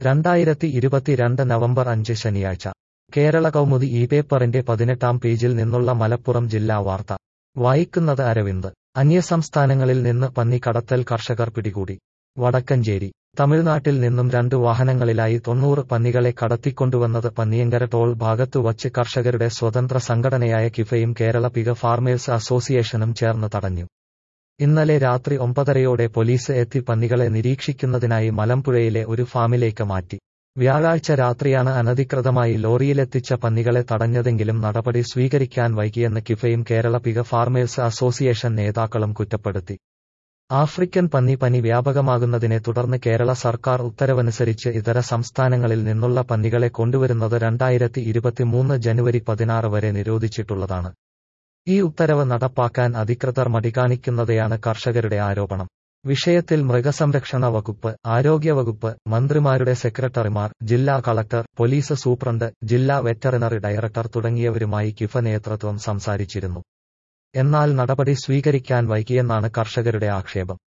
രണ്ടായിരത്തി ഇരുപത്തിരണ്ട് നവംബർ അഞ്ച് ശനിയാഴ്ച കേരള കൗമുദി ഈ പേപ്പറിന്റെ പതിനെട്ടാം പേജിൽ നിന്നുള്ള മലപ്പുറം ജില്ലാ വാർത്ത വായിക്കുന്നത് അരവിന്ദ് അന്യസംസ്ഥാനങ്ങളിൽ നിന്ന് പന്നി കടത്തൽ കർഷകർ പിടികൂടി വടക്കഞ്ചേരി തമിഴ്നാട്ടിൽ നിന്നും രണ്ട് വാഹനങ്ങളിലായി തൊണ്ണൂറ് പന്നികളെ കടത്തിക്കൊണ്ടുവന്നത് പന്നിയങ്കര ടോൾ ഭാഗത്തു വച്ച് കർഷകരുടെ സ്വതന്ത്ര സംഘടനയായ കിഫയും കേരള പിഗ ഫാർമേഴ്സ് അസോസിയേഷനും ചേർന്ന് തടഞ്ഞു ഇന്നലെ രാത്രി ഒമ്പതരയോടെ പോലീസ് എത്തി പന്നികളെ നിരീക്ഷിക്കുന്നതിനായി മലമ്പുഴയിലെ ഒരു ഫാമിലേക്ക് മാറ്റി വ്യാഴാഴ്ച രാത്രിയാണ് അനധികൃതമായി ലോറിയിലെത്തിച്ച പന്നികളെ തടഞ്ഞതെങ്കിലും നടപടി സ്വീകരിക്കാൻ വൈകിയെന്ന് കിഫയും കേരള പിഗ ഫാർമേഴ്സ് അസോസിയേഷൻ നേതാക്കളും കുറ്റപ്പെടുത്തി ആഫ്രിക്കൻ പന്നി പനി വ്യാപകമാകുന്നതിനെ തുടർന്ന് കേരള സർക്കാർ ഉത്തരവനുസരിച്ച് ഇതര സംസ്ഥാനങ്ങളിൽ നിന്നുള്ള പന്നികളെ കൊണ്ടുവരുന്നത് രണ്ടായിരത്തി ഇരുപത്തിമൂന്ന് ജനുവരി പതിനാറ് വരെ നിരോധിച്ചിട്ടുള്ളതാണ് ഈ ഉത്തരവ് നടപ്പാക്കാൻ അധികൃതർ മടികാണിക്കുന്നതെയാണ് കർഷകരുടെ ആരോപണം വിഷയത്തിൽ മൃഗസംരക്ഷണ വകുപ്പ് ആരോഗ്യവകുപ്പ് മന്ത്രിമാരുടെ സെക്രട്ടറിമാർ ജില്ലാ കളക്ടർ പോലീസ് സൂപ്രണ്ട് ജില്ലാ വെറ്ററിനറി ഡയറക്ടർ തുടങ്ങിയവരുമായി കിഫ നേതൃത്വം സംസാരിച്ചിരുന്നു എന്നാൽ നടപടി സ്വീകരിക്കാൻ വൈകിയെന്നാണ് കർഷകരുടെ ആക്ഷേപം